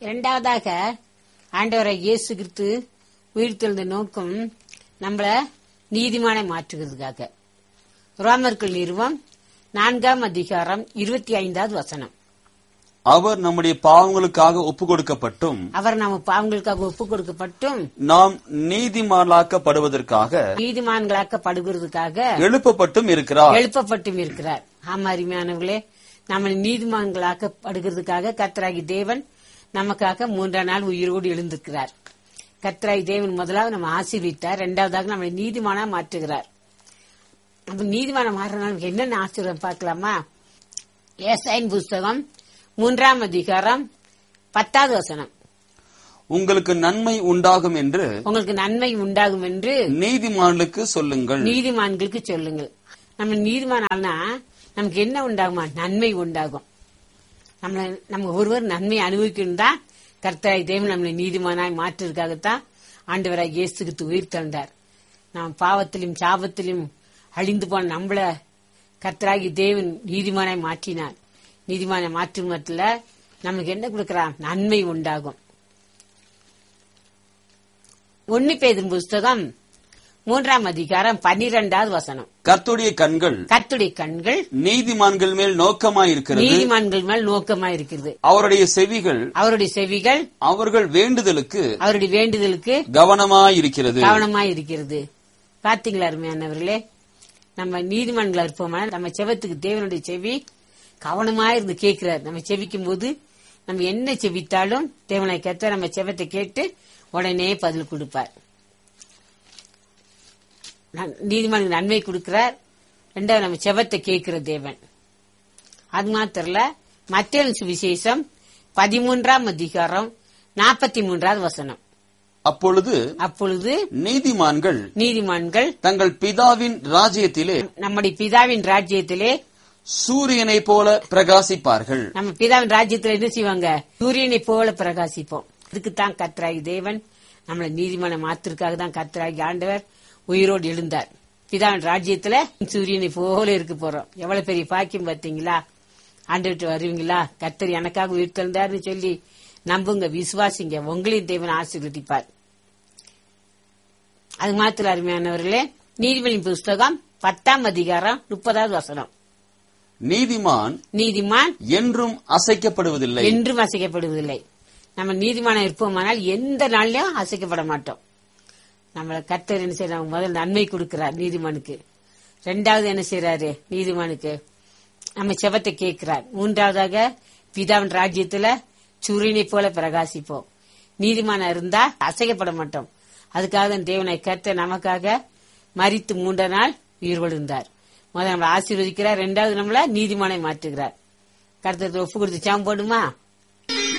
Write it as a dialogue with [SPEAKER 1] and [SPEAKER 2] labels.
[SPEAKER 1] இரண்டாவதாக ஆண்டவரை இயேசு கிறிஸ்து உயிர்த்தெழுந்த நோக்கம் நம்மள நீதிமானை மாற்றுகிறதுக்காக ரோமர்கள் நிறுவம் நான்காம் அதிகாரம் இருபத்தி ஐந்தாவது வசனம்
[SPEAKER 2] அவர் நம்முடைய பாவங்களுக்காக ஒப்பு கொடுக்கப்பட்டும்
[SPEAKER 1] அவர் நம்ம பாவங்களுக்காக ஒப்பு கொடுக்கப்பட்டும்
[SPEAKER 2] நாம் நீதிமான்களாக்கப்படுவதற்காக
[SPEAKER 1] நீதிமான்களாக்கப்படுகிறதுக்காக
[SPEAKER 2] எழுப்பப்பட்டும் இருக்கிறார்
[SPEAKER 1] எழுப்பப்பட்டும் இருக்கிறார் ஆமா அருமையானவர்களே நம்ம நீதிமான்களாக்கப்படுகிறதுக்காக கர்த்தராகி தேவன் நமக்காக மூன்றாம் நாள் உயிரோடு எழுந்திருக்கிறார் கர்த்தராகி தேவன் முதலாவது நம்ம ஆசீர்வித்தார் இரண்டாவதாக நம்மளை நீதிமானா மாற்றுகிறார் அப்ப நீதிமான மாறினால நமக்கு என்னென்ன ஆசீர்வாதம் பார்க்கலாமா ஏசாயின் புஸ்தகம் மூன்றாம் அதிகாரம் பத்தாவது வசனம்
[SPEAKER 2] உங்களுக்கு நன்மை உண்டாகும் என்று
[SPEAKER 1] உங்களுக்கு நன்மை உண்டாகும் என்று
[SPEAKER 2] நீதிமான்களுக்கு சொல்லுங்கள்
[SPEAKER 1] நீதிமான்களுக்கு சொல்லுங்கள் நம்ம நீதிமானால்னா நமக்கு என்ன உண்டாகுமா நன்மை உண்டாகும் நம்மள நம்ம ஒருவர் நன்மை அனுபவிக்கணும் தான் கர்த்தராய் தேவன் நம்மளை நீதிமானாய் மாற்றுறதுக்காகத்தான் ஆண்டவராய் இயேசுக்கு உயிர் தந்தார் நாம் பாவத்திலும் சாபத்திலும் அழிந்து போன நம்மள கர்த்தராகி தேவன் நீதிமானாய் மாற்றினார் நீதிமானை மாற்றும் மத்தில நமக்கு என்ன கொடுக்கிறான் நன்மை உண்டாகும் ஒன்னு பேதும் புஸ்தகம் மூன்றாம் அதிகாரம் பன்னிரெண்டாவது வசனம்
[SPEAKER 2] கர்த்துடைய கண்கள்
[SPEAKER 1] கர்த்துடைய கண்கள்
[SPEAKER 2] நீதிமான்கள் மேல் நோக்கமாயிருக்கிறது
[SPEAKER 1] நீதிமான்கள் மேல் நோக்கமா இருக்கிறது
[SPEAKER 2] அவருடைய செவிகள்
[SPEAKER 1] அவருடைய செவிகள்
[SPEAKER 2] அவர்கள் வேண்டுதலுக்கு
[SPEAKER 1] அவருடைய வேண்டுதலுக்கு
[SPEAKER 2] கவனமாயிருக்கிறது
[SPEAKER 1] கவனமா இருக்கிறது பாத்தீங்களா அருமையானவர்களே நம்ம நீதிமன்றங்களா இருப்போமா நம்ம செவத்துக்கு தேவனுடைய செவி கவனமா இருந்து கேட்கிறார் நம்ம செவிக்கும் போது நம்ம என்ன செவித்தாலும் தேவனை கேட்ட நம்ம செவத்தை கேட்டு உடனே பதில் கொடுப்பார் நன்- நீதிமன்ற நன்மை கொடுக்கிறார் ரெண்டாவது நம்ம செவத்தை கேட்கிற தேவன் அது மாத்திரல மத்திய சுவிசேஷம் பதிமூன்றாம் அதிகாரம் நாற்பத்தி மூன்றாவது வசனம்
[SPEAKER 2] அப்பொழுது
[SPEAKER 1] அப்பொழுது
[SPEAKER 2] நீதிமான்கள்
[SPEAKER 1] நீதிமான்கள்
[SPEAKER 2] தங்கள் பிதாவின் ராஜ்யத்திலே
[SPEAKER 1] நம்முடைய பிதாவின் ராஜ்யத்திலே
[SPEAKER 2] சூரியனைப் போல பிரகாசிப்பார்கள்
[SPEAKER 1] நம்ம பிதாவின் ராஜ்யத்துல என்ன செய்வாங்க சூரியனை போல பிரகாசிப்போம் இதுக்குத்தான் கர்த்தராகி தேவன் நம்மளை நீதிமான மாத்திற்காக தான் கர்த்தராகி ஆண்டவர் உயிரோடு எழுந்தார் பிதாவின் ராஜ்யத்துல சூரியனை போல இருக்க போறோம் எவ்வளவு பெரிய பாக்கியம் பார்த்தீங்களா ஆண்டுகிட்டு வருவீங்களா கர்த்தர் எனக்காக உயிர் தந்தார்னு சொல்லி நம்புங்க விசுவாசிங்க உங்களையும் தேவன் ஆசீர்வதிப்பார் அது மாத்திர அருமையானவர்களே நீதிபதியின் புஸ்தகம் பத்தாம் அதிகாரம் முப்பதாவது வசனம்
[SPEAKER 2] நீதிமான்
[SPEAKER 1] நீதிமான்
[SPEAKER 2] என்றும் அசைக்கப்படுவதில்லை
[SPEAKER 1] என்றும் அசைக்கப்படுவதில்லை நம்ம நீதிமானம் இருப்போமானால் எந்த நாள்லயும் அசைக்கப்பட மாட்டோம் நம்மள கர்த்தர் என்ன செய்யறாங்க முதல் நன்மை கொடுக்கிறார் நீதிமானுக்கு ரெண்டாவது என்ன செய்யறாரு நீதிமானுக்கு நம்ம செவத்தை கேட்கிறார் மூன்றாவதாக பிதாவின் ராஜ்யத்துல சூரியனை போல பிரகாசிப்போம் நீதிமானம் இருந்தா அசைக்கப்பட மாட்டோம் அதுக்காக தான் தேவனை கர்த்தர் நமக்காக மரித்து மூன்ற நாள் உயிர் கொழுந்தார் முதல் நம்மளை ஆசீர்வதிக்கிறார் ரெண்டாவது நம்மள நீதிமானை மாற்றுகிறார் கருத்தத்தை ஒப்பு கொடுத்து சாம் போடுமா